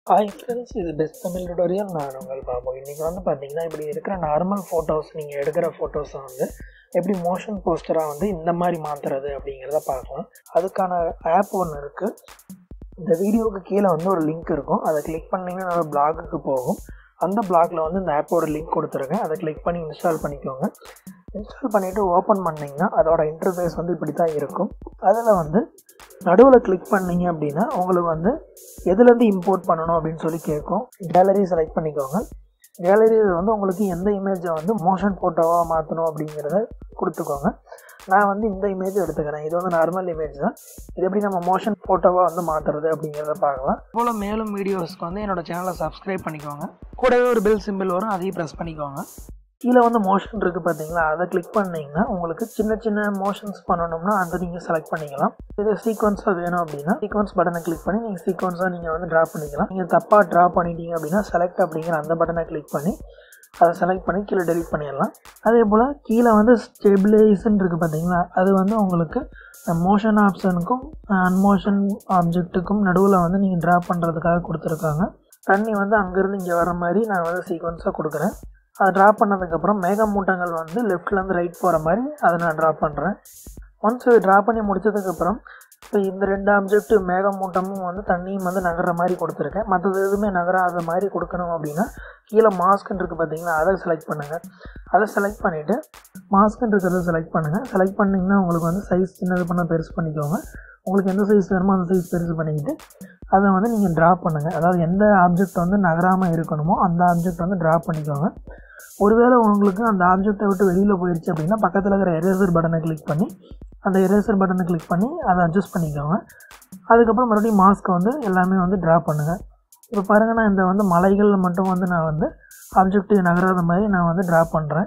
hi friends இது best Tamil tutorial நான் உங்கள் பாபு இன்றைக்கி வந்து பார்த்தீங்கன்னா இப்படி இருக்கிற நார்மல் ஃபோட்டோஸ் நீங்கள் எடுக்கிற ஃபோட்டோஸை வந்து எப்படி மோஷன் போஸ்டராக வந்து இந்த மாதிரி மாற்றுறது அப்படிங்கிறத பார்க்கலாம் அதுக்கான ஆப் ஒன்று இருக்குது இந்த வீடியோவுக்கு கீழே வந்து ஒரு லிங்க் இருக்கும் அதை கிளிக் பண்ணிங்கன்னா நம்ம பிளாகுக்கு போகும் அந்த பிளாகில் வந்து இந்த ஆப்போட லிங்க் கொடுத்துருக்கேன் அதை கிளிக் பண்ணி இன்ஸ்டால் பண்ணிக்கோங்க இன்ஸ்டால் பண்ணிவிட்டு ஓப்பன் பண்ணிங்கன்னா அதோட இன்டர்ஃபேஸ் வந்து இப்படி தான் இருக்கும் அதில் வந்து நடுவில் கிளிக் பண்ணீங்க அப்படின்னா உங்களுக்கு வந்து எதுலேருந்து இம்போர்ட் பண்ணணும் அப்படின்னு சொல்லி கேட்கும் கேலரி செலக்ட் பண்ணிக்கோங்க கேலரியில் வந்து உங்களுக்கு எந்த இமேஜை வந்து மோஷன் ஃபோட்டோவாக மாற்றணும் அப்படிங்கிறத கொடுத்துக்கோங்க நான் வந்து இந்த இமேஜ் எடுத்துக்கிறேன் இது வந்து நார்மல் இமேஜ் தான் இது எப்படி நம்ம மோஷன் ஃபோட்டோவாக வந்து மாற்றுறது அப்படிங்கிறத பார்க்கலாம் போல் மேலும் வீடியோஸ்க்கு வந்து என்னோட சேனலை சப்ஸ்கிரைப் பண்ணிக்கோங்க கூடவே ஒரு பெல் சிம்பிள் வரும் அதையும் ப்ரெஸ் பண்ணிக்கோங்க கீழே வந்து மோஷன் இருக்குது பார்த்தீங்களா அதை கிளிக் பண்ணிங்கன்னா உங்களுக்கு சின்ன சின்ன மோஷன்ஸ் பண்ணணும்னா அதை நீங்கள் செலக்ட் பண்ணிக்கலாம் இது சீக்வன்ஸாக வேணும் அப்படின்னா சீக்வன்ஸ் பட்டனை கிளிக் பண்ணி நீங்கள் சீக்வன்ஸாக நீங்கள் வந்து ட்ரா பண்ணிக்கலாம் நீங்கள் தப்பாக ட்ரா பண்ணிட்டீங்க அப்படின்னா செலக்ட் அப்படிங்கிற அந்த பட்டனை கிளிக் பண்ணி அதை செலக்ட் பண்ணி கீழே டெலிட் பண்ணிடலாம் அதே போல் கீழே வந்து ஸ்டெபிலைசன் இருக்குது பார்த்தீங்களா அது வந்து உங்களுக்கு மோஷன் ஆப்ஷனுக்கும் அன்மோஷன் ஆப்ஜெக்ட்டுக்கும் நடுவில் வந்து நீங்கள் ட்ரா பண்ணுறதுக்காக கொடுத்துருக்காங்க தண்ணி வந்து அங்கேருந்து இங்கே வர மாதிரி நான் வந்து சீக்வன்ஸாக கொடுக்குறேன் அதை ட்ரா பண்ணதுக்கப்புறம் மேகமூட்டங்கள் வந்து லெஃப்ட்லேருந்து ரைட் போகிற மாதிரி அதை நான் ட்ரா பண்ணுறேன் ஒன்ஸ் இது ட்ரா பண்ணி முடிச்சதுக்கப்புறம் இப்போ இந்த ரெண்டு ஆப்ஜெக்ட் மேகமூட்டமும் வந்து தண்ணியும் வந்து நகர்ற மாதிரி கொடுத்துருக்கேன் மற்றது எதுவுமே நகராத மாதிரி கொடுக்கணும் அப்படின்னா கீழே மாஸ்க்குன்னு இருக்குது பார்த்தீங்களா அதை செலக்ட் பண்ணுங்கள் அதை செலக்ட் பண்ணிவிட்டு மாஸ்க்குன்னு இருக்கிறத செலக்ட் பண்ணுங்கள் செலக்ட் பண்ணிங்கன்னா உங்களுக்கு வந்து சைஸ் சின்னது பண்ண பெருசு பண்ணிக்கோங்க உங்களுக்கு எந்த சைஸ் வேணுமோ அந்த சைஸ் பெருசு பண்ணிக்கிட்டு அதை வந்து நீங்கள் ட்ரா பண்ணுங்கள் அதாவது எந்த ஆப்ஜெக்ட் வந்து நகராமல் இருக்கணுமோ அந்த ஆப்ஜெக்ட் வந்து ட்ரா பண்ணிக்கோங்க ஒருவேளை உங்களுக்கு அந்த ஆப்ஜெக்டை விட்டு வெளியில் போயிடுச்சு அப்படின்னா பக்கத்தில் இருக்கிற எரேசர் பட்டனை கிளிக் பண்ணி அந்த எரேசர் பட்டனை கிளிக் பண்ணி அதை அட்ஜஸ்ட் பண்ணிக்கோங்க அதுக்கப்புறம் மறுபடியும் மாஸ்க்கை வந்து எல்லாமே வந்து ட்ரா பண்ணுங்கள் இப்போ பாருங்கள் நான் இந்த வந்து மலைகளில் மட்டும் வந்து நான் வந்து ஆப்ஜெக்ட் நகராத மாதிரி நான் வந்து ட்ரா பண்ணுறேன்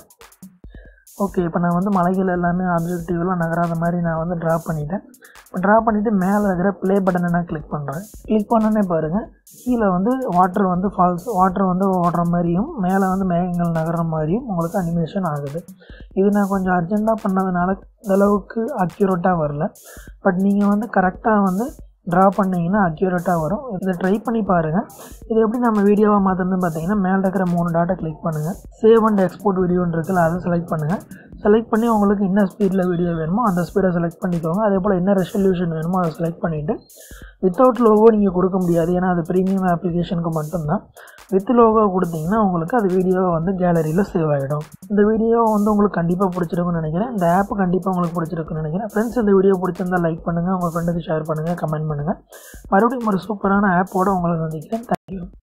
ஓகே இப்போ நான் வந்து மலைகள் எல்லாமே ஆப்ஜெக்டிவ்லாம் நகராத மாதிரி நான் வந்து ட்ரா பண்ணிட்டேன் இப்போ ட்ரா பண்ணிவிட்டு மேலே இருக்கிற ப்ளே பட்டனை நான் கிளிக் பண்ணுறேன் கிளிக் பண்ணோன்னே பாருங்கள் கீழே வந்து வாட்டர் வந்து ஃபால்ஸ் வாட்டர் வந்து ஓடுற மாதிரியும் மேலே வந்து மேகங்கள் நகர்ற மாதிரியும் உங்களுக்கு அனிமேஷன் ஆகுது இது நான் கொஞ்சம் அர்ஜெண்ட்டாக பண்ணதுனால இந்தளவுக்கு அக்யூரேட்டாக வரல பட் நீங்கள் வந்து கரெக்டாக வந்து ட்ரா பண்ணிங்கன்னா அக்யூரேட்டாக வரும் இதை ட்ரை பண்ணி பாருங்கள் இது எப்படி நம்ம வீடியோவாக மாற்றுறது பார்த்தீங்கன்னா மேலே இருக்கிற மூணு டாட்டை கிளிக் பண்ணுங்கள் சேவ் அண்ட் எக்ஸ்போர்ட் வீடியோன்னு இருக்குல்ல அதை செலக்ட் பண்ணுங்கள் செலக்ட் பண்ணி உங்களுக்கு என்ன ஸ்பீடில் வீடியோ வேணுமோ அந்த ஸ்பீடை செலக்ட் பண்ணிக்கோங்க அதே போல் என்ன ரெசல்யூஷன் வேணுமோ அதை செலக்ட் பண்ணிவிட்டு வித்தவுட் லோகோ நீங்கள் கொடுக்க முடியாது ஏன்னா அது ப்ரீமியம் அப்ளிகேஷனுக்கு மட்டும்தான் வித் லோகோ கொடுத்தீங்கன்னா உங்களுக்கு அது வீடியோ வந்து கேலரியில் சேவ் ஆகிடும் இந்த வீடியோ வந்து உங்களுக்கு கண்டிப்பாக பிடிச்சிருக்குன்னு நினைக்கிறேன் இந்த ஆப் கண்டிப்பாக உங்களுக்கு பிடிச்சிருக்குன்னு நினைக்கிறேன் ஃப்ரெண்ட்ஸ் இந்த வீடியோ பிடிச்சிருந்தா லைக் பண்ணுங்கள் உங்கள் ஃப்ரெண்டுக்கு ஷேர் பண்ணுங்கள் கமெண்ட் பண்ணுங்கள் மறுபடியும் ஒரு சூப்பரான ஆப்போடு உங்களை சந்திக்கிறேன் தேங்க்யூ